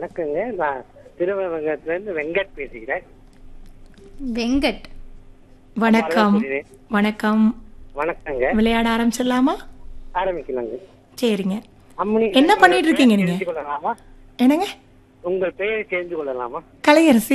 வணக்கங்க நான் திருவரங்கத்துல இருந்து வெங்கட் பேசுகிறேன் வெங்கட் வணக்கம் புரியுது. வணக்கம் வணக்கங்க விளையாட ஆரம்பிச்சிடலாமா ஆரம்பிக்கலாங்க சரிங்க அம்மணி என்ன பண்ணிட்டு இருக்கீங்க நீங்க? தெரிந்து கொள்ளலாமா என்னங்க உங்கள் பெயரை தெரிந்து கொள்ளலாமா கலையரசி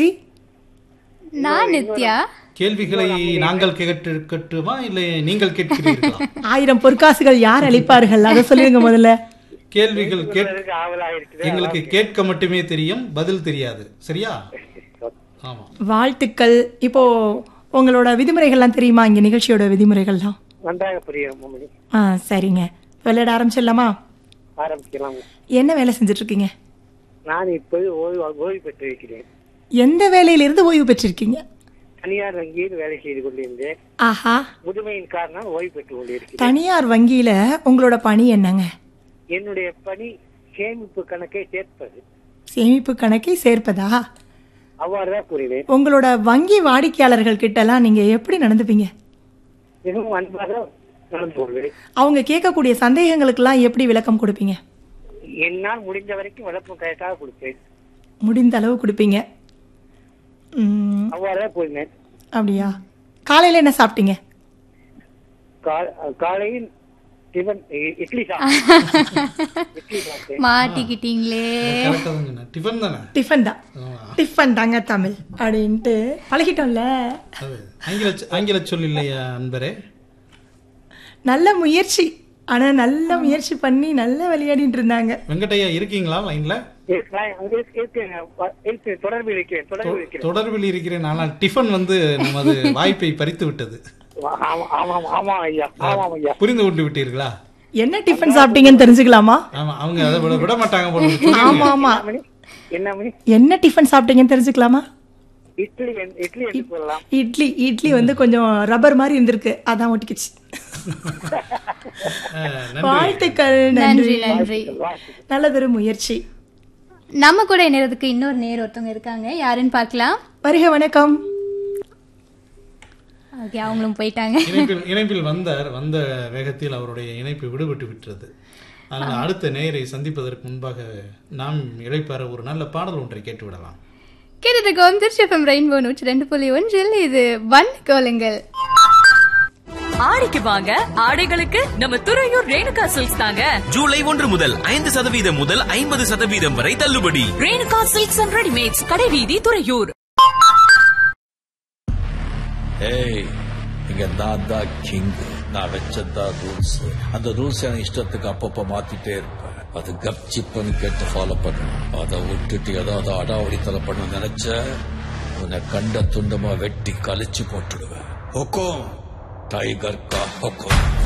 நான் நித்யா கேள்விகளை நாங்கள் கேட்கட்டுமா இல்லை நீங்கள் கேட்கிறீர்களா ஆயிரம் பொற்காசுகள் யார் அளிப்பார்கள் அதை சொல்லிருங்க முதல்ல கேள்விகள் கேட் சொல்றதுக்கு ஆவலா இருக்குது எங்களுக்கு கேட்க மட்டுமே தெரியும் பதில் தெரியாது சரியா ஆமா வாழ்த்துக்கள் இப்போ உங்களோட விதிமுறைகள்லாம் தெரியுமா இங்க நிகழ்ச்சியோட விதிமுறைகள்லாம் நன்றாக புரியும் அம்மணி ஆ சரிங்க விளையாட ஆரம்பிச்சிடலாமா ஆரம்பிக்கலாம் என்ன வேலை செஞ்சுட்டு இருக்கீங்க நான் இப்போது ஓய்வு ஓய்வு பெற்றிருக்கிறேன் எந்த வேலையிலிருந்து ஓய்வு பெற்றிருக்கீங்க தனியார் வங்கியில் வேலை செய்து கொண்டிருந்தேன் ஆஹா முதுமையின் காரணம் ஓய்வு பெற்றுக் கொண்டிருக்கிறேன் தனியார் வங்கியில உங்களோட பணி என்னங்க என்னுடைய பணி சேமிப்பு கணக்கை சேர்ப்பது சேமிப்பு கணக்கை சேர்ப்பதா அவ்வாறுதான் கூறினேன் உங்களோட வங்கி வாடிக்கையாளர்கள் கிட்டலாம் நீங்க எப்படி நடந்துப்பீங்க மிகவும் அன்பாக நடந்து கொள்வேன் அவங்க கேட்கக்கூடிய சந்தேகங்களுக்கெல்லாம் எப்படி விளக்கம் கொடுப்பீங்க என்னால் முடிந்த வரைக்கும் விளக்கம் கரெக்டாக கொடுப்பேன் முடிந்த அளவு கொடுப்பீங்க ம், அவ்வாறுதான் கூறினேன் அப்படியா காலையில என்ன சாப்பிட்டீங்க கா- காலையில் டிஃபன் இ- இட்லி சாப்பிட்டேன் இட்லி சாப்பிட்டேன் மாட்டிக்கிட்டீங்களே கரெக்டாக தான் சொன்னேன் டிஃபன் தானே டிஃபன் தான் ஆமா. டிஃபன் தாங்க தமிழ் அப்படின்ட்டு பழகிட்டோம்ல அது ஆங்கில சொ- ஆங்கில சொல் இல்லையா அன்பரே நல்ல முயற்சி ஆனா நல்ல முயற்சி பண்ணி நல்லா விளையாடிட்டு இருந்தாங்க வெங்கடையா இருக்கீங்களா லைன்ல இருக்கு, நான் அங்கே இருக்கு- இருக்கேன். வ- இருக்கு, தொடர்பில் இருக்கிறேன் தொடர்பில் இருக்கிறேன் தொடர்பில் இருக்கிறேன் ஆனால் டிஃபன் வந்து நமது வாய்ப்பை பறித்து விட்டது ஆமா- ஆமாம் ஆமாம் ஐயா ஆமாம் ஐயா புரிந்து கொண்டு விட்டீர்களா என்ன டிஃபன் சாப்பிட்டீங்கன்னு தெரிஞ்சுக்கலாமா ஆமா அவங்க அதை விட விட மாட்டாங்க போல இருக்கு. ஆமா ஆமா என்ன மணி என்ன மணி என்ன டிஃபன் சாப்பிட்டீங்கன்னு தெரிஞ்சுக்கலாமா இட்லி என்- இட்லி எடுத்து போடலாம் இட்லி இட்லி வந்து கொஞ்சம் ரப்பர் மாதிரி இருந்திருக்கு அதான் ஒட்டிக்கிச்சு அஹ், நன்றி வாழ்த்துக்கள் நன்றி நன்றி நன்றி நல்லதொரு முயற்சி நம்ம கூட இணையறதுக்கு இன்னொரு நேர் ஒருத்தவங்க இருக்காங்க யாருன்னு பார்க்கலாம் வருக வணக்கம் ஓகே அவங்களும் போயிட்டாங்க இணைப்பில் இணைப்பில் வந்தார் வந்த வேகத்தில் அவருடைய இணைப்பு விடுபட்டு விட்டது அதனால் அடுத்த நேரை சந்திப்பதற்கு முன்பாக நாம் இழைப்பார ஒரு நல்ல பாடல் ஒன்றை கேட்டு விடலாம் கேட்டுட்டு இருக்கோம் திருச்சி எஃப்எம் ரெயின்போ நூற்றி ரெண்டு புள்ளி ஒன்றில் இது வன் கோலங்கள் ஆடிக்கு வாங்க ஆடைகளுக்கு நம்ம துறையூர் ரேணுகா சில்க்ஸ் தாங்க ஜூலை ஒன்று முதல் ஐந்து சதவீதம் முதல் ஐம்பது சதவீதம் வரை தள்ளுபடி ரேணுகா சில்க்ஸ் அண்ட் ரெடிமேட்ஸ் கடைவீதி துறையூர் ஏய் இங்க நான் தான் கிங் நான் வச்சதான் ரூல்ஸ் அந்த ரூல்ஸ் என் இஷ்டத்துக்கு அப்பப்ப மாத்திட்டே இருப்பேன் அது கப்சிப்புன்னு கேட்டு ஃபாலோ பண்ணணும் அதை விட்டுட்டு ஏதாவது அடாவடித்தலை பண்ண நினைச்ச உன்னை கண்ட துண்டமா வெட்டி கழிச்சு போட்டுடுவேன் ஹொக்கோம் டைகர் கா ஹொக்கோம்